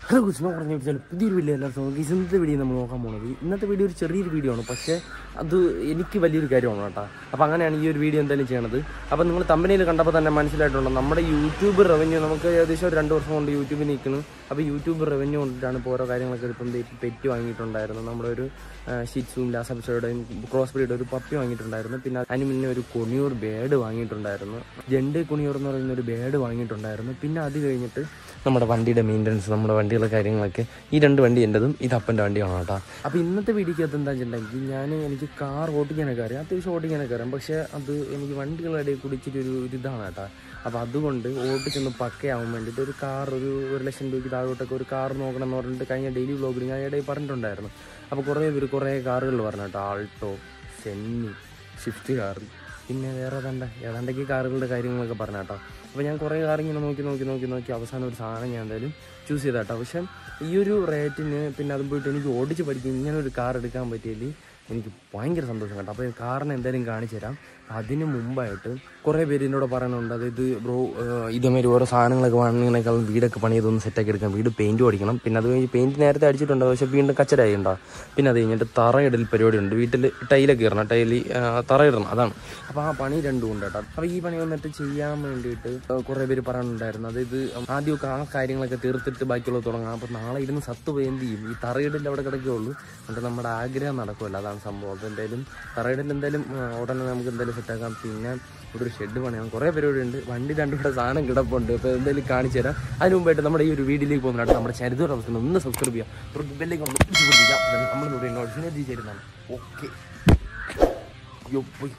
hello Krishna പറഞ്ഞു വെച്ചാൽ പുതിയൊരു വീഡിയോ എല്ലാവർക്കും നോക്കി ഇന്നത്തെ വീഡിയോ നമ്മൾ നോക്കാൻ പോകുന്നത് ഇന്നത്തെ വീഡിയോ ഒരു ചെറിയൊരു വീഡിയോ ആണ് പക്ഷേ അത് എനിക്ക് വലിയൊരു കാര്യമാണ് കേട്ടോ അപ്പോൾ അങ്ങനെയാണ് ഈ ഒരു വീഡിയോ എന്തായാലും ചെയ്യണത് അപ്പോൾ നിങ്ങൾ തമ്പനിയിൽ കണ്ടപ്പോൾ തന്നെ മനസ്സിലായിട്ടുണ്ട് നമ്മുടെ യൂട്യൂബ് റവന്യൂ നമുക്ക് ഏകദേശം ഒരു രണ്ട് വർഷം കൊണ്ട് യൂട്യൂബിൽ നിൽക്കുന്നു അപ്പോൾ യൂട്യൂബ് റവന്യൂ കൊണ്ടിട്ടാണ് ഇപ്പോൾ ഓരോ കാര്യങ്ങളൊക്കെ ഇപ്പം ദേ പെറ്റ് വാങ്ങിയിട്ടുണ്ടായിരുന്നു നമ്മുടെ ഒരു ഷിറ്റ്സും ലാസ്റ്റ് എപ്പിസോഡും ക്രോസ് ബ്രീഡ് ഒരു പപ്പി വാങ്ങിയിട്ടുണ്ടായിരുന്നു പിന്നെ അതിന് മുന്നേ ഒരു കുണിയൂർ ബേഡ് വാങ്ങിയിട്ടുണ്ടായിരുന്നു ജണ്ട് കുണിയൂർ എന്ന് പറയുന്ന ഒരു ബേഡ് വാങ്ങിയിട്ടുണ്ടായിരുന്നു പിന്നെ അത് കഴിഞ്ഞിട്ട് നമ്മുടെ വണ്ടിയുടെ മെയിൻ്റനൻസ് നമ്മുടെ വണ്ടികളുടെ കാര്യങ്ങളൊക്കെ ഈ രണ്ട് വണ്ടി എൻ്റെതും ഇത് അപ്പൻ്റെ വണ്ടിയാണ് കേട്ടോ അപ്പോൾ ഇന്നത്തെ വീഡിയോക്കകത്ത് എന്താ വെച്ചിട്ടുണ്ടെങ്കിൽ ഞാൻ എനിക്ക് കാർ ഓടിക്കാനൊക്കെ അറിയാം അത്യാവശ്യം ഓടിക്കാനൊക്കെ അറിയാം പക്ഷേ അത് എനിക്ക് വണ്ടികളുടെ ഇടയിൽ കൂടി ഇച്ചിരി ഒരു ഒരു ഇതാണ് കേട്ടോ അപ്പോൾ അതുകൊണ്ട് ഓടിച്ചൊന്ന് പക്കയാവാൻ വേണ്ടിയിട്ട് ഒരു കാർ ഒരു ഒരു ലക്ഷം രൂപയ്ക്ക് താഴോട്ടൊക്കെ ഒരു കാർ നോക്കണം എന്ന് പറഞ്ഞിട്ട് കഴിഞ്ഞ ഡെയിലി വ്ലോഗിൽ ഞാൻ ഇടയിൽ പറഞ്ഞിട്ടുണ്ടായിരുന്നു അപ്പോൾ കുറേ പേര് കുറേ കാറുകൾ പറഞ്ഞു കേട്ടോ ആൾട്ടോ സെന്നി സ്വിഫ്റ്റ് കാർ പിന്നെ വേറെ ഏതാണ്ട് ഏതാണ്ടൊക്കെ കാറുകളുടെ കാര്യങ്ങളൊക്കെ പറഞ്ഞു കേട്ടോ അപ്പോൾ ഞാൻ കുറേ കാർ ഇങ്ങനെ നോക്കി നോക്കി നോക്കി നോക്കി അവസാനം ഒരു സാധനം ഞാൻ എന്തായാലും ചൂസ് ചെയ്ത കേട്ടോ പക്ഷേ ഈ ഒരു റേറ്റിന് പിന്നെ അതും പോയിട്ട് എനിക്ക് ഓടിച്ച് പഠിക്കും ഇങ്ങനെ ഒരു കാർ എടുക്കാൻ പറ്റിയതിൽ എനിക്ക് ഭയങ്കര സന്തോഷം കേട്ടോ അപ്പോൾ കാറിന് എന്തായാലും കാണിച്ചു തരാം അതിന് മുമ്പായിട്ട് കുറേ പേര് എന്നോട് പറയുന്നുണ്ട് അതായത് ബ്രോ ഇതേമാതിരി ഓരോ സാധനങ്ങളൊക്കെ വാങ്ങുന്നതിനേക്കാളും വീടൊക്കെ പണിയതൊന്ന് സെറ്റാക്കി എടുക്കണം വീട് പെയിൻറ്റ് അടിക്കണം പിന്നെ അത് കഴിഞ്ഞ് പെയിൻറ്റ് നേരത്തെ അടിച്ചിട്ടുണ്ട് പക്ഷേ വീണ്ടും കച്ചരായി ഉണ്ടോ പിന്നെ അത് കഴിഞ്ഞിട്ട് തറയിടൽ പരിപാടിയുണ്ട് വീട്ടിൽ ടൈലൊക്കെ ഇടണം ടൈലി തറയിടണം അതാണ് അപ്പോൾ ആ പണി രണ്ടും ഉണ്ട് കേട്ടോ അപ്പോൾ ഈ പണി വന്നിട്ട് ചെയ്യാൻ വേണ്ടിയിട്ട് കുറേ പേര് പറയുന്നുണ്ടായിരുന്നു അതായത് ആദ്യമൊക്കെ ആ കാര്യങ്ങളൊക്കെ തീർത്തിട്ട് ബാക്കിയുള്ളത് തുടങ്ങാം അപ്പോൾ നാളെ ഇരുന്ന് സത്ത് പോയി എന്ത് ചെയ്യും ഈ തറയിടൽ അവിടെ കിടക്കുകയുള്ളൂ എന്നിട്ട് നമ്മുടെ ആഗ്രഹം നടക്കുമല്ലോ അതാണ് സംഭവം അപ്പോൾ എന്തായാലും തറയിടൽ എന്തായാലും ആ, ഉടനെ നമുക്ക് എന്തായാലും സെറ്റാക്കാം പിന്നെ ഇവിടെ ഒരു ഷെഡ് പണിയാം കുറേ പരിപാടി ഉണ്ട് വണ്ടി രണ്ടും കൂടെ സാധനം കിടപ്പുണ്ട് അപ്പോൾ എന്തായാലും കാണിച്ചു തരാം അതിന് മുമ്പായിട്ട് നമ്മുടെ ഈ ഒരു വീഡിയോയിലേക്ക് പോകുന്നതാണ് നമ്മുടെ ചരിത്ര അവസ്ഥ ഒന്ന് സബ്സ്ക്രൈബ് ചെയ്യാം തുടർന്ന് ബെല്ലേക്ക് ഒന്ന് ഇടിച്ച് പിടിക്കാം നമ്മളിവിടെ നോട്ടിഫിക്കേഷൻ എത്തിച്ചേരുന്നതാണ് ഓക്കെ അയ്യോ പോയി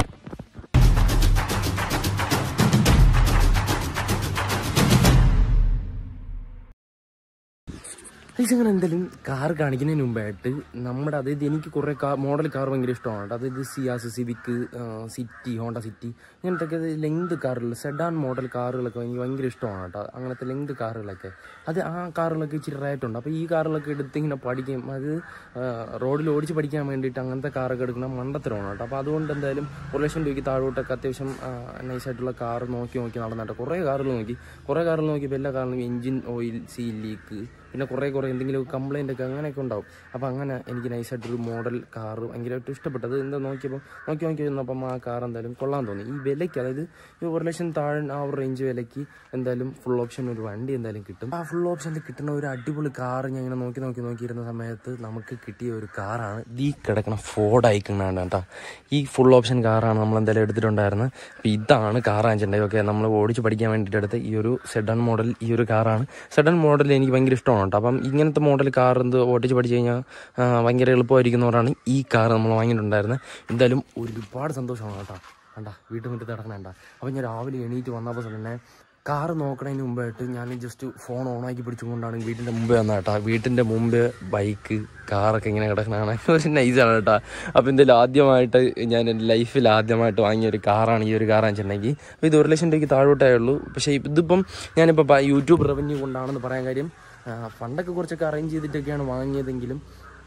ഗൈസ് അങ്ങനെ എന്തെങ്കിലും കാർ കാണിക്കുന്നതിന് മുമ്പായിട്ട് നമ്മുടെ അതായത് എനിക്ക് കുറേ കാർ മോഡൽ കാർ ഭയങ്കര ഇഷ്ടമാണ് കേട്ടോ അതായത് Ciaz Civic City Honda City ഇങ്ങനത്തെ ലെങ്ത് കാറുകൾ സെഡാൻ മോഡൽ കാറുകളൊക്കെ എനിക്ക് ഭയങ്കര ഇഷ്ടമാണ് കേട്ടോ അങ്ങനത്തെ ലെങ്ത് കാറുകളൊക്കെ അത് ആ കാറുകളൊക്കെ ഇച്ചിരി റേറ്റുണ്ട് അപ്പോൾ ഈ കാറുകളൊക്കെ എടുത്ത് ഇങ്ങനെ പഠിക്കും അത് റോഡിൽ ഓടിച്ച് പഠിക്കാൻ വേണ്ടിയിട്ട് അങ്ങനത്തെ കാറൊക്കെ എടുക്കണം മണ്ടത്തരമാണ് കേട്ടോ അപ്പോൾ അതുകൊണ്ട് എന്തായാലും ഒരു ലക്ഷം രൂപയ്ക്ക് താഴോട്ടൊക്കെ അത്യാവശ്യം നൈസായിട്ടുള്ള കാർ നോക്കി നോക്കി നടന്നിട്ട് കുറേ കാറുകൾ നോക്കി കുറേ കാറുകൾ നോക്കിയപ്പോൾ എല്ലാ കാറിലും എഞ്ചിൻ ഓയിൽ സീ ലീക്ക് പിന്നെ കുറേ കുറേ എന്തെങ്കിലും കംപ്ലൈൻ്റ് ഒക്കെ അങ്ങനെയൊക്കെ ഉണ്ടാവും അപ്പോൾ അങ്ങനെ എനിക്ക് നൈസായിട്ടൊരു മോഡൽ കാർ ഭയങ്കരമായിട്ട് ഇഷ്ടപ്പെട്ടത് എന്താ നോക്കിയപ്പോൾ നോക്കി നോക്കി വന്നപ്പം ആ കാർ എന്തായാലും കൊള്ളാൻ തോന്നി ഈ വിലയ്ക്ക് അതായത് ഈ ഒരു ലക്ഷം താഴെ ആ ഒരു റേഞ്ച് വിലയ്ക്ക് എന്തായാലും ഫുൾ ഓപ്ഷൻ ഒരു വണ്ടി എന്തായാലും കിട്ടും ആ ഫുൾ ഓപ്ഷനിൽ കിട്ടുന്ന ഒരു അടിപൊളി കാർ ഞാൻ ഇങ്ങനെ നോക്കി നോക്കി നോക്കിയിരുന്ന സമയത്ത് നമുക്ക് കിട്ടിയ ഒരു കാറാണ് ഈ കിടക്കുന്ന ഫോർഡ് ഐക്കണാണ് കേട്ടോ ഈ ഫുൾ ഓപ്ഷൻ കാറാണ് നമ്മൾ എന്തായാലും എടുത്തിട്ടുണ്ടായിരുന്നത് അപ്പോൾ ഇതാണ് കാർ ആഞ്ചിൻ്റെ ഒക്കെ നമ്മൾ ഓടിച്ച് പഠിക്കാൻ വേണ്ടിയിട്ട് എടുത്ത ഈ ഒരു സെഡൺ മോഡൽ ഈ ഒരു കാറാണ് സെഡൺ മോഡൽ എനിക്ക് ഭയങ്കര ഇഷ്ടമാണ് കേട്ടോ അപ്പം ഇങ്ങനത്തെ മോഡൽ കാർ എന്ത് ഓടിച്ച് പഠിച്ചു കഴിഞ്ഞാൽ ആ, ഭയങ്കര എളുപ്പമായിരിക്കുന്നവരാണ് ഈ കാർ നമ്മൾ വാങ്ങിയിട്ടുണ്ടായിരുന്നത് എന്തായാലും ഒരുപാട് സന്തോഷമാണ് കേട്ടോ കണ്ടാ വീട്ടുമുറ്റത്ത് കിടക്കണേണ്ട അപ്പം ഞാൻ രാവിലെ എണീറ്റ് വന്നപ്പോൾ തന്നെ കാറ് നോക്കണതിന് മുമ്പായിട്ട് ഞാൻ ജസ്റ്റ് ഫോൺ ഓണാക്കി പിടിച്ചുകൊണ്ടാണ് വീട്ടിൻ്റെ മുമ്പേ വന്ന കേട്ടോ വീട്ടിൻ്റെ മുമ്പ് ബൈക്ക് കാറൊക്കെ ഇങ്ങനെ കിടക്കണതാണ് ഒരു നൈസാണ് കേട്ടോ അപ്പോൾ എന്തായാലും ആദ്യമായിട്ട് ഞാൻ എൻ്റെ ലൈഫിൽ ആദ്യമായിട്ട് വാങ്ങിയ ഒരു കാറാണ് ഈ ഒരു കാറാന്ന് വെച്ചിട്ടുണ്ടെങ്കിൽ അപ്പോൾ ഇത് ഒരു ലക്ഷം രൂപയ്ക്ക് താഴോട്ടേ ഉള്ളൂ പക്ഷേ ഇതിപ്പം ഞാനിപ്പോൾ പ- യൂട്യൂബ് റവന്യൂ കൊണ്ടാണെന്ന് പറയാൻ കാര്യം ആ, ഫണ്ടൊക്കെ കുറച്ചൊക്കെ അറേഞ്ച് ചെയ്തിട്ടൊക്കെയാണ് വാങ്ങിയതെങ്കിലും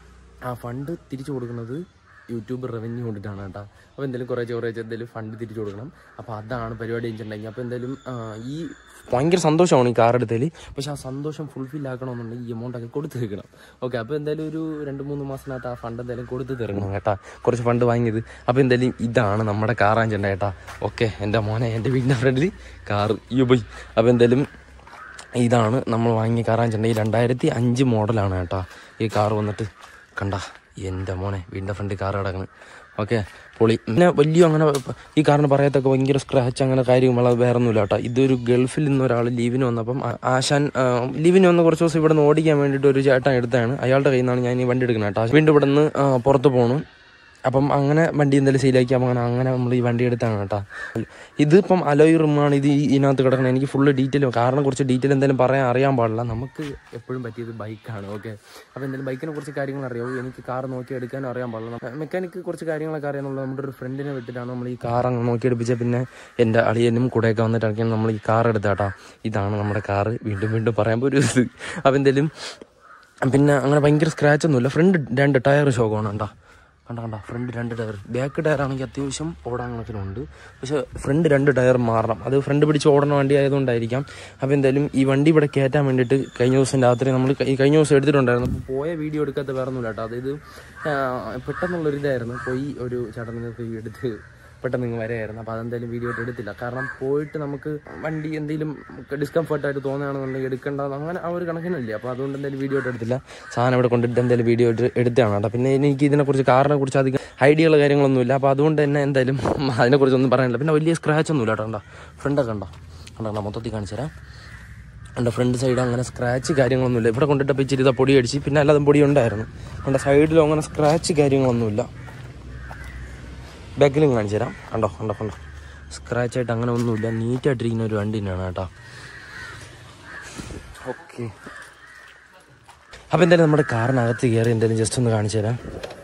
ആ ഫണ്ട് തിരിച്ചു കൊടുക്കുന്നത് യൂട്യൂബ് റവന്യൂ കൊണ്ടിട്ടാണ് കേട്ടോ അപ്പോൾ എന്തെങ്കിലും കുറേ കുറേ എന്തെങ്കിലും ഫണ്ട് തിരിച്ചു കൊടുക്കണം അപ്പോൾ അതാണ് പരിപാടി വെച്ചിട്ടുണ്ടെങ്കിൽ അപ്പോൾ എന്തായാലും ആ, ഈ ഭയങ്കര സന്തോഷമാണ് ഈ കാർ എടുത്തതിൽ പക്ഷേ ആ സന്തോഷം ഫുൾഫിൽ ആക്കണമെന്നുണ്ടെങ്കിൽ ഈ എമൗണ്ട് ഒക്കെ കൊടുത്ത് തീർക്കണം ഓക്കെ അപ്പോൾ എന്തായാലും ഒരു രണ്ട് മൂന്ന് മാസത്തിനകത്ത് ആ ഫണ്ട് എന്തായാലും കൊടുത്ത് തീർക്കണം കേട്ടാ കുറച്ച് ഫണ്ട് വാങ്ങിയത് അപ്പോൾ എന്തായാലും ഇതാണ് നമ്മുടെ കാറാഞ്ചണ്ട കേട്ടാ ഓക്കെ എൻ്റെ മോനെ എൻ്റെ വീടിൻ്റെ ഫ്രണ്ടിൽ കാർ യു ബൈ അപ്പോൾ എന്തായാലും ഇതാണ് നമ്മൾ വാങ്ങിയ കാറാഞ്ചണ്ട ഈ രണ്ടായിരത്തി അഞ്ച് മോഡലാണ് കേട്ടോ ഈ കാർ വന്നിട്ട് കണ്ട എൻ്റെ മോനെ വീടിൻ്റെ ഫ്രണ്ട് കാർ കിടക്കുന്നത് ഓക്കെ പൊളി പിന്നെ വലിയ അങ്ങനെ പ- ഈ കാറിന് പറയത്തൊക്കെ ഭയങ്കര സ്ക്രാച്ച് അങ്ങനെ കാര്യങ്ങളോ വേറെ ഒന്നുമില്ല കേട്ടോ ഇതൊരു ഗൾഫിൽ നിന്ന് ഒരാൾ ലീവിന് വന്നപ്പം ആ- ആശാൻ ആ, ലീവിന് വന്ന കുറച്ച് ദിവസം ഇവിടെ നിന്ന് ഓടിക്കാൻ വേണ്ടിയിട്ട് ഒരു ചേട്ടൻ എടുത്താണ് അയാളുടെ കയ്യിൽ നിന്നാണ് ഞാൻ ഈ വണ്ടി എടുക്കുന്നത് കേട്ടോ വീണ്ടും ഇവിടെ നിന്ന് ആ, പുറത്ത് പോകണം അപ്പം അങ്ങനെ വണ്ടി എന്തായാലും സെയിലാക്കി അപ്പം അങ്ങനെ അങ്ങനെ നമ്മൾ ഈ വണ്ടി എടുത്താണ് കേട്ടോ ഇതിപ്പം അലോയ് റിമാണ് ഇത് ഈ- ഇതിനകത്ത് കിടക്കുന്നത് എനിക്ക് ഫുള്ള് ഡീറ്റെയിൽ കാരണം കുറച്ച് ഡീറ്റെയിൽ എന്തായാലും പറയാൻ അറിയാൻ പാടില്ല നമുക്ക് എപ്പോഴും പറ്റിയത് ബൈക്കാണ് ഓക്കെ അപ്പോൾ എന്തായാലും ബൈക്കിനെ കുറച്ച് കാര്യങ്ങൾ അറിയാവൂ എനിക്ക് കാർ നോക്കി എടുക്കാനും അറിയാൻ പാടില്ല മെക്കാനിക്ക് കുറച്ച് കാര്യങ്ങളൊക്കെ അറിയാന്നുള്ളത് നമ്മുടെ ഒരു ഫ്രണ്ടിനെ വിട്ടിട്ടാണ് നമ്മൾ ഈ കാർ അങ്ങ് നോക്കിയെടുപ്പിച്ച പിന്നെ എൻ്റെ അളിയനും കൂടെയൊക്കെ വന്നിട്ടൊക്കെയാണ് നമ്മൾ ഈ കാർ എടുത്താട്ടോ ഇതാണ് നമ്മുടെ കാറ് വീണ്ടും വീണ്ടും പറയുമ്പോൾ ഒരു ഇത് അപ്പോൾ എന്തായാലും പിന്നെ അങ്ങനെ ഭയങ്കര സ്ക്രാച്ച് ഒന്നുമില്ല ഫ്രണ്ട് രണ്ട് ടയർ ഷോക്കാണ് കേട്ടോ കണ്ട കണ്ട ഫ്രണ്ട് രണ്ട് ടയർ ബാക്ക് ടയർ ആണെങ്കിൽ അത്യാവശ്യം ഓടാൻ കണക്കിനുണ്ട് പക്ഷെ ഫ്രണ്ട് രണ്ട് ടയർ മാറണം അത് ഫ്രണ്ട് പിടിച്ച് ഓടണ വണ്ടി ആയതുകൊണ്ടായിരിക്കാം അപ്പോൾ എന്തായാലും ഈ വണ്ടി ഇവിടെ കയറ്റാൻ വേണ്ടിയിട്ട് കഴിഞ്ഞ ദിവസം രാത്രി നമ്മൾ ഈ കഴിഞ്ഞ ദിവസം എടുത്തിട്ടുണ്ടായിരുന്നു അപ്പോൾ പോയ വീഡിയോ എടുക്കാത്ത വേറെ ഒന്നുമില്ല കേട്ടോ അതായത് ആ, പെട്ടെന്നുള്ളൊരു ഇതായിരുന്നു പോയി ഒരു ചേട്ടൻ നിങ്ങൾക്ക് എടുത്ത് പെട്ടെന്ന് ഇങ്ങ് വരെയായിരുന്നു അപ്പോൾ അതെന്തായാലും വീഡിയോ ആയിട്ട് എടുത്തില്ല കാരണം പോയിട്ട് നമുക്ക് വണ്ടി എന്തെങ്കിലും ഡിസ്കംഫർട്ടായിട്ട് തോന്നുകയാണെന്നുണ്ടെങ്കിൽ എടുക്കേണ്ട അങ്ങനെ ആ ഒരു കണക്കിനല്ലേ അപ്പോൾ അതുകൊണ്ട് എന്തായാലും വീഡിയോ ആയിട്ട് എടുത്തില്ല സാധനം ഇവിടെ കൊണ്ടിട്ട് എന്തായാലും വീഡിയോ ആയിട്ട് എടുത്തതാണ് കേട്ടോ പിന്നെ എനിക്ക് ഇതിനെക്കുറിച്ച് കാറിനെ കുറിച്ച് അധികം ഐഡിയകൾ കാര്യങ്ങളൊന്നുമില്ല അപ്പോൾ അതുകൊണ്ട് തന്നെ എന്തായാലും അതിനെക്കുറിച്ചൊന്നും പറയാനില്ല പിന്നെ വലിയ സ്ക്രാച്ച് ഒന്നുമില്ല കേട്ടോ കണ്ടോ ഫ്രണ്ടൊക്കെ ഉണ്ടോ കണ്ടോ കണ്ടോ മൊത്തത്തിൽ കാണിച്ചു തരാം എൻ്റെ ഫ്രണ്ട് സൈഡ് അങ്ങനെ സ്ക്രാച്ച് കാര്യങ്ങളൊന്നുമില്ല ഇവിടെ കൊണ്ടിട്ടപ്പോൾ ഇച്ചിരി ഇതാ പൊടി അടിച്ച് പിന്നെ അല്ലാതെ പൊടി ഉണ്ടായിരുന്നു എൻ്റെ സൈഡിലും അങ്ങനെ സ്ക്രാച്ച് കാര്യങ്ങളൊന്നുമില്ല ബാക്കിലും കാണിച്ചു തരാം കണ്ടോ കണ്ടോ കണ്ടോ സ്ക്രാച്ച് ആയിട്ട് അങ്ങനെ ഒന്നുമില്ല നീറ്റായിട്ടിരിക്കുന്ന ഒരു വണ്ടി തന്നെയാണ് കേട്ടോ ഓക്കെ അപ്പോൾ എന്തായാലും നമ്മുടെ കാറിനകത്ത് കയറി എന്തായാലും ജസ്റ്റ് ഒന്ന് കാണിച്ചു തരാം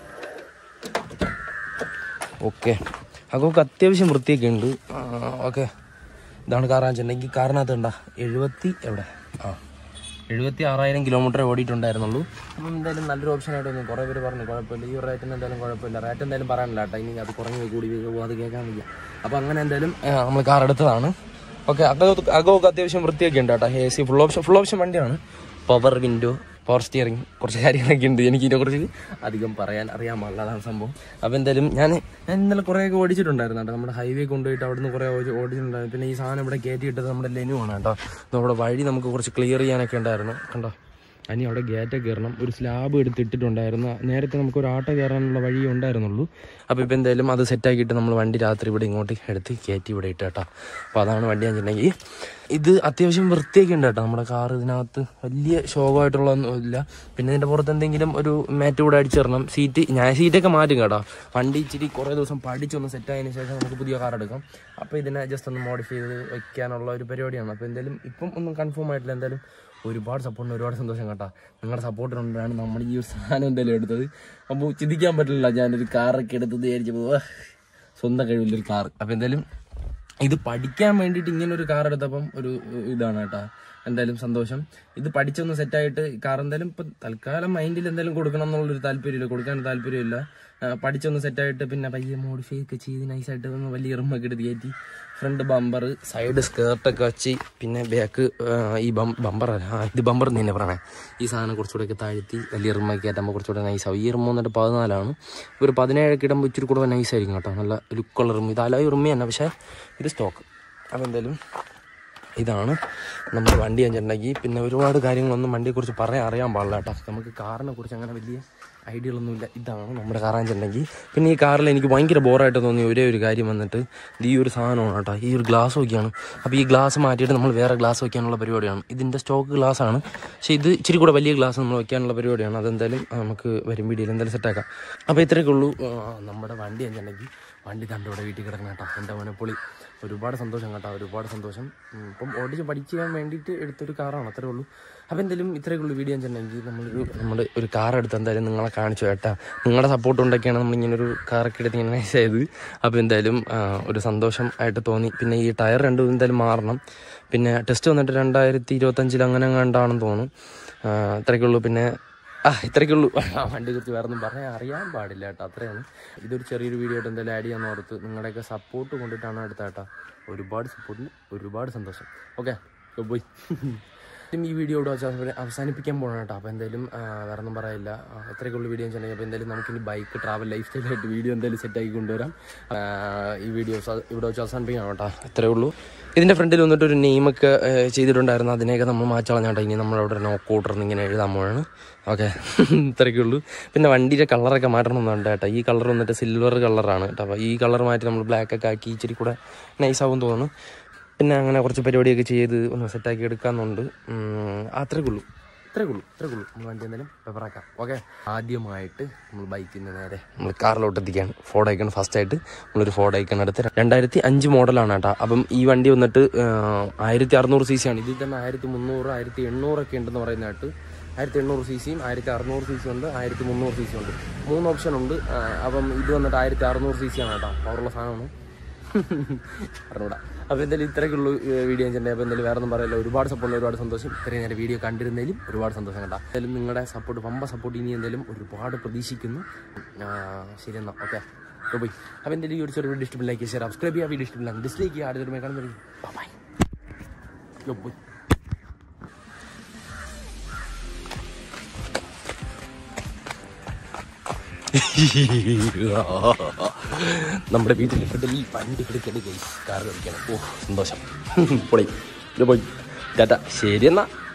ഓക്കെ അതൊക്കെ അത്യാവശ്യം വൃത്തിയൊക്കെ ഉണ്ട് ഓക്കെ ഇതാണ് കാറാന്ന് വെച്ചിട്ടുണ്ടെങ്കിൽ കാറിനകത്ത് ഉണ്ടാ എഴുപത്തി എവിടെ ആ എഴുപത്തി ആറായിരം കിലോമീറ്റർ ഓടിയിട്ടുണ്ടായിരുന്നുള്ളൂ അപ്പം എന്തായാലും നല്ലൊരു ഓപ്ഷൻ ആയിട്ട് തോന്നി കുറേ പേര് പറഞ്ഞു കുഴപ്പമില്ല ഈ ഒരു റേറ്റിന് എന്തായാലും കുഴപ്പമില്ല റേറ്റ് എന്തായാലും പറയാനില്ല കേട്ടോ ഇനി അത് കുറഞ്ഞു പോയി കൂടി പോയി അത് കേൾക്കാൻ വയ്യ അപ്പോൾ അങ്ങനെ എന്തായാലും നമ്മൾ കാർ എടുത്തതാണ് ഓക്കെ അകത്ത് അകമൊക്കെ അത്യാവശ്യം വൃത്തിയൊക്കെ ഉണ്ട് കേട്ടോ A C full option full option വണ്ടിയാണ് പവർ വിൻഡോ പവർ സ്റ്റിയറിംഗ് കുറച്ച് കാര്യങ്ങളൊക്കെ ഉണ്ട് എനിക്ക് ഇതിനെക്കുറിച്ച് അധികം പറയാൻ അറിയാൻ പാടില്ല അതാണ് സംഭവം അപ്പോൾ എന്തായാലും ഞാൻ ഞാൻ ഇന്നലെ കുറേയൊക്കെ ഓടിച്ചിട്ടുണ്ടായിരുന്നു കേട്ടോ നമ്മുടെ ഹൈവേ കൊണ്ടുപോയിട്ട് അവിടുന്ന് കുറേ ഓടി- ഓടിച്ചിട്ടുണ്ടായിരുന്നു പിന്നെ ഈ സാധനം ഇവിടെ കയറ്റിയിട്ടത് നമ്മുടെ ലെനു ആണ് കേട്ടോ നമ്മുടെ വഴി നമുക്ക് കുറച്ച് ക്ലിയർ ചെയ്യാനൊക്കെ ഉണ്ടായിരുന്നു കണ്ടോ അനി അവിടെ ഗേറ്റ് കയറണം ഒരു സ്ലാബ് എടുത്തിട്ടിട്ടുണ്ടായിരുന്നു നേരത്തെ നമുക്ക് ഒരു ആട്ടോ കയറാനുള്ള വഴി ഉണ്ടായിരുന്നുള്ളൂ അപ്പോൾ ഇപ്പോൾ എന്തായാലും അത് സെറ്റാക്കിയിട്ട് നമ്മൾ വണ്ടി രാത്രി ഇവിടെ ഇങ്ങോട്ട് എടുത്ത് കയറ്റി ഇവിടെ ഇട്ട് കേട്ടോ അപ്പോൾ അതാണ് വണ്ടി വെച്ചിട്ടുണ്ടെങ്കിൽ ഇത് അത്യാവശ്യം വൃത്തിയൊക്കെ ഉണ്ട് കേട്ടോ നമ്മുടെ കാർ ഇതിനകത്ത് വലിയ ശോകമായിട്ടുള്ളതൊന്നും ഇല്ല പിന്നെ ഇതിൻ്റെ പുറത്ത് എന്തെങ്കിലും ഒരു മാറ്റ് കൂടെ അടിച്ചിടണം സീറ്റ് ഞാൻ സീറ്റൊക്കെ മാറ്റും കേട്ടോ വണ്ടി ഇച്ചിരി കുറേ ദിവസം പഠിച്ചൊന്ന് സെറ്റായതിനു ശേഷം നമുക്ക് പുതിയ കാർ എടുക്കാം അപ്പോൾ ഇതിനെ ജസ്റ്റ് ഒന്ന് മോഡിഫൈ ചെയ്ത് വെക്കാനുള്ള ഒരു പരിപാടിയാണ് അപ്പോൾ എന്തായാലും ഇപ്പം ഒന്നും കൺഫേം ആയിട്ടില്ല എന്തായാലും ഒരുപാട് സപ്പോർട്ടിന് ഒരുപാട് സന്തോഷം കേട്ടോ നിങ്ങളുടെ സപ്പോർട്ടിനുണ്ടാണ് നമ്മൾ ഈ ഒരു സാധനം എന്തായാലും എടുത്തത് അപ്പോൾ ചിന്തിക്കാൻ പറ്റില്ല ഞാനൊരു കാറൊക്കെ എടുത്തത് വിചാരിച്ചപ്പോൾ സ്വന്തം കഴിവില്ലൊരു കാർ അപ്പോൾ എന്തായാലും ഇത് പഠിക്കാൻ വേണ്ടിയിട്ട് ഇങ്ങനെ ഒരു കാർ എടുത്തപ്പം ഒരു ഇതാണ് കേട്ടോ എന്തായാലും സന്തോഷം ഇത് പഠിച്ചൊന്ന് സെറ്റായിട്ട് കാർ എന്തായാലും ഇപ്പം തൽക്കാലം മൈൻഡിൽ എന്തായാലും കൊടുക്കണം എന്നുള്ളൊരു താല്പര്യമില്ല കൊടുക്കാൻ താല്പര്യമില്ല ആ, പഠിച്ചൊന്ന് സെറ്റായിട്ട് പിന്നെ പയ്യെ മോഡിഫൈ ഒക്കെ ചെയ്ത് നൈസായിട്ട് ഒന്ന് വലിയ ഇറമൊക്കെ എടുത്ത് കയറ്റി ഫ്രണ്ട് ബമ്പർ സൈഡ് സ്കേർട്ടൊക്കെ വെച്ച് പിന്നെ ബാക്ക് ഈ ബമ്പർ ആ ഇത് ബമ്പർ തന്നെ പറയണേ ഈ സാധനം കുറച്ചുകൂടെയൊക്കെ താഴ്ത്തി വലിയ ഇറമൊക്കെ കയറ്റുമ്പോൾ കുറച്ചുകൂടെ നൈസാവും ഈ ഇറമ വന്നിട്ട് പതിനാലാണ് ഒരു പതിനേഴൊക്കെ ഇടുമ്പോൾ ഇച്ചിരി കൂടെ നൈസായിരിക്കും കേട്ടോ നല്ല ലുക്കുള്ള ഇറമ ഇത് അല ഇറമ തന്നെ പക്ഷേ ഇത് സ്റ്റോക്ക് അപ്പോൾ എന്തായാലും ഇതാണ് നമ്മുടെ വണ്ടി വെച്ചിട്ടുണ്ടെങ്കിൽ പിന്നെ ഒരുപാട് കാര്യങ്ങളൊന്നും വണ്ടിയെക്കുറിച്ച് പറയാൻ അറിയാൻ പാടില്ല കേട്ടോ നമുക്ക് കാറിനെ കുറിച്ച് അങ്ങനെ വലിയ ഐഡിയകളൊന്നുമില്ല ഇതാണ് നമ്മുടെ കാർ വെച്ചിട്ടുണ്ടെങ്കിൽ പിന്നെ ഈ കാറിൽ എനിക്ക് ഭയങ്കര ബോറായിട്ട് തോന്നിയ ഒരേ ഒരു കാര്യം വന്നിട്ട് ഇത് ഈ ഒരു സാധനമാണ് കേട്ടോ ഈ ഒരു ഗ്ലാസ് ഒക്കെയാണ് അപ്പോൾ ഈ ഗ്ലാസ് മാറ്റിയിട്ട് നമ്മൾ വേറെ ഗ്ലാസ് വയ്ക്കാനുള്ള പരിപാടിയാണ് ഇതിൻ്റെ സ്റ്റോക്ക് ഗ്ലാസ് ആണ് പക്ഷേ ഇത് ഇച്ചിരി കൂടെ വലിയ ഗ്ലാസ് നമ്മൾ വയ്ക്കാനുള്ള പരിപാടിയാണ് അതെന്തായാലും നമുക്ക് വരും വീഡിയോയിൽ എന്തായാലും സെറ്റാക്കാം അപ്പോൾ ഇത്രയൊക്കെ ഉള്ളൂ ആ, നമ്മുടെ വണ്ടി വെച്ചിട്ടുണ്ടെങ്കിൽ വണ്ടി കണ്ടു ഇവിടെ വീട്ടിൽ കിടക്കണം കേട്ടോ എൻ്റെ മോനെപ്പൊളി ഒരുപാട് സന്തോഷം കേട്ടോ ഒരുപാട് സന്തോഷം ഉം, ഇപ്പം ഓടിച്ച് പഠിക്കാൻ വേണ്ടിയിട്ട് എടുത്തൊരു കാറാണ് അത്രേ ഉള്ളൂ അപ്പോൾ എന്തായാലും ഇത്രയൊക്കെ ഉള്ളൂ വീഡിയോ വെച്ചിട്ടുണ്ടെങ്കിൽ നമ്മളൊരു നമ്മൾ ഒരു കാർ എടുത്ത് എന്തായാലും നിങ്ങളെ കാണിച്ചു കേട്ടാ നിങ്ങളുടെ സപ്പോർട്ട് കൊണ്ടൊക്കെയാണ് നമ്മളിങ്ങനെ ഒരു കാറൊക്കെ എടുത്ത് ഇങ്ങനെ നൈസ് ചെയ്ത് അപ്പോൾ എന്തായാലും ആ, ഒരു സന്തോഷം ആയിട്ട് തോന്നി പിന്നെ ഈ ടയർ രണ്ടും എന്തായാലും മാറണം പിന്നെ ടെസ്റ്റ് വന്നിട്ട് രണ്ടായിരത്തി ഇരുപത്തഞ്ചിൽ അങ്ങനെ കണ്ടാണെന്ന് തോന്നുന്നു ആ, ഇത്രയൊക്കെ ഉള്ളൂ പിന്നെ ആ ഇത്രയ്ക്കുള്ളൂ ആ വണ്ടി കുറിച്ച് വേറെ ഒന്നും പറയാൻ അറിയാൻ പാടില്ല കേട്ടോ അത്രയാണ് ഇതൊരു ചെറിയൊരു വീഡിയോ ആയിട്ട് എന്തായാലും ആഡ് ചെയ്യാൻ ഓർത്ത് നിങ്ങളുടെയൊക്കെ സപ്പോർട്ട് കൊണ്ടിട്ടാണ് അടുത്ത കേട്ടോ ഒരുപാട് സപ്പോർട്ടിന് ഒരുപാട് സന്തോഷം ഓക്കെ പോയി ഈ വീഡിയോ ഇവിടെ വെച്ച് അവസാന- അവസാനിപ്പിക്കാൻ പോകണം കേട്ടോ അപ്പോൾ എന്തായാലും ആ, വേറെ ഒന്നും പറയില്ല ആ, ഇത്രയൊക്കെ ഉള്ള വീഡിയോ വെച്ചിട്ടുണ്ടെങ്കിൽ അപ്പോൾ എന്തായാലും നമുക്കിനി ബൈക്ക് ട്രാവൽ ലൈഫ് സ്റ്റൈലായിട്ട് വീഡിയോ എന്തായാലും സെറ്റാക്കി കൊണ്ടുവരാം ആ, ഈ വീഡിയോസ് ഇവിടെ വെച്ച് അവസാനിപ്പിക്കണം കേട്ടോ ഇത്രയേ ഉള്ളൂ ഇതിൻ്റെ ഫ്രണ്ടിൽ വന്നിട്ട് ഒരു നെയിമൊക്കെ ചെയ്തിട്ടുണ്ടായിരുന്നു അതിനെയൊക്കെ നമ്മൾ മാച്ചളഞ്ഞാട്ടോ ഇനി നമ്മളവിടെ നോക്ക് ഓർഡർ ഇങ്ങനെ എഴുതാൻ പോവാണ് ഓക്കെ ഇത്രയൊക്കെ ഉള്ളൂ പിന്നെ വണ്ടിയുടെ കളറൊക്കെ മാറ്റണമെന്നുണ്ട് കേട്ടോ ഈ കളർ വന്നിട്ട് സിൽവർ കളറാണ് കേട്ടോ അപ്പോൾ ഈ കളർ മാറ്റി നമ്മൾ ബ്ലാക്ക് ഒക്കെ ആക്കി ഇച്ചിരി കൂടെ നൈസാവും തോന്നുന്നു പിന്നെ അങ്ങനെ കുറച്ച് പരിപാടിയൊക്കെ ചെയ്ത് ഒന്ന് സെറ്റാക്കി എടുക്കാമെന്നുണ്ട് ഉം, അത്രയൊക്കെ ഉള്ളൂ ഇത്രയൊക്കെ ഉള്ളൂ ഇത്രയൊക്കെ ഉള്ളൂ നമ്മൾ വണ്ടി എന്തായാലും പേപ്പറാക്കാം ഓക്കെ ആദ്യമായിട്ട് നമ്മൾ ബൈക്കിൽ നിന്ന് നേരെ നമ്മൾ കാറിലോട്ട് എത്തിക്കുകയാണ് ഫോർഡ് ഐക്കൺ ഫസ്റ്റ് ആയിട്ട് നമ്മളൊരു ഫോർഡ് ഐക്കൺ എടുത്ത് രണ്ടായിരത്തി അഞ്ച് മോഡലാണ് കേട്ടോ അപ്പം ഈ വണ്ടി വന്നിട്ട് ആയിരത്തി അറുന്നൂറ് സി സി ആണ് ഇതിൽ തന്നെ ആയിരത്തി മുന്നൂറ് ആയിരത്തി എണ്ണൂറൊക്കെ ഉണ്ടെന്ന് പറയുന്നതായിട്ട് ആയിരത്തി എണ്ണൂറ് സി സിയും ആയിരത്തി അറുന്നൂറ് സി സി ഉണ്ട് ആയിരത്തി മുന്നൂറ് സി സി ഉണ്ട് മൂന്ന് ഓപ്ഷൻ ഉണ്ട് ആ, അപ്പം ഇത് വന്നിട്ട് ആയിരത്തി അറുന്നൂറ് സി സി ആണ് കേട്ടോ പവറുള്ള സാധനമാണ് പറഞ്ഞൂടാ അപ്പോൾ എന്തായാലും ഇത്രയൊക്കെയുള്ളൂ വീഡിയോ ചെയ്യേണ്ടത് അപ്പോൾ എന്തായാലും വേറെ ഒന്നും പറയില്ല ഒരുപാട് സപ്പോർട്ട് ഒരുപാട് സന്തോഷം ഇത്രയും നേരം വീഡിയോ കണ്ടിരുന്നതിലും ഒരുപാട് സന്തോഷം കണ്ട എന്തായാലും നിങ്ങളുടെ സപ്പോർട്ട് പമ്പ സപ്പോർട്ട് ഇനി എന്തായാലും ഒരുപാട് പ്രതീക്ഷിക്കുന്നു ആ, ശരി എന്നാൽ ഓക്കെ അപ്പോൾ പോയി അപ്പോൾ എന്തായാലും ഈ ഒരു ചെറിയ വീഡിയോ ഇഷ്ടമില്ല ലൈക്ക് ഷെയർ സബ്സ്ക്രൈബ് ചെയ്യുക വീഡിയോ ഇഷ്ടമില്ല ഡിസ്ലൈക്ക് ചെയ്യുക അടുത്തൊരു കാണുന്ന ബൈ പോയി നമ്മുടെ വീട്ടിൽ ഫ്രണ്ടിൽ വണ്ടി എടുക്കല് ഗൈസ് കാർ കളിക്കണം ഓ സന്തോഷം പൊളി ഇത് പോയി ടാറ്റ ശരി എന്നാ